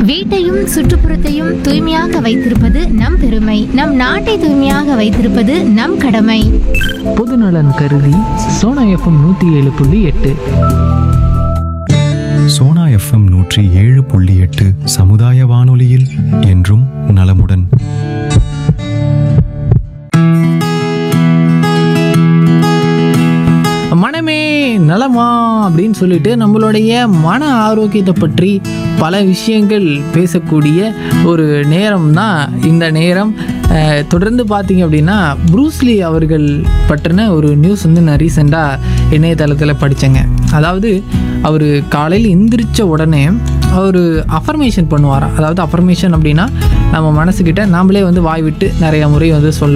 வீட்டையும் சுற்றுப்புறத்தையும் தூய்மையாக வைத்திருப்பது நம் பெருமை நம் நாட்டை தூய்மையாக வைத்திருப்பது நம் கடமை பொதுநலன் கருதி சோனா எஃப்எம் நூற்றி ஏழு புள்ளி எட்டு சோனா எஃப்எம் நூற்றி ஏழு புள்ளி எட்டு சமுதாய வானொலியில் என்றும் நலமுடன் மனமே நலமா அப்படின்னு சொல்லிட்டு நம்மளுடைய மன ஆரோக்கியத்தை பற்றி பல விஷயங்கள் பேசக்கூடிய ஒரு நேரம் தான் இந்த நேரம் அஹ், தொடர்ந்து பார்த்தீங்க அப்படின்னா ப்ரூஸ்லி அவர்கள் பற்றின ஒரு நியூஸ் வந்து நான் ரீசெண்டாக இணையதளத்தில் படித்தேங்க அதாவது அவர் காலையில் எந்திரிச்ச உடனே அவர் அஃபர்மேஷன் பண்ணுவாராம் அதாவது அஃபர்மேஷன் அப்படின்னா நம்ம மனசுக்கிட்ட நாமளே வந்து வாய் விட்டு நிறைய முறை வந்து சொல்ல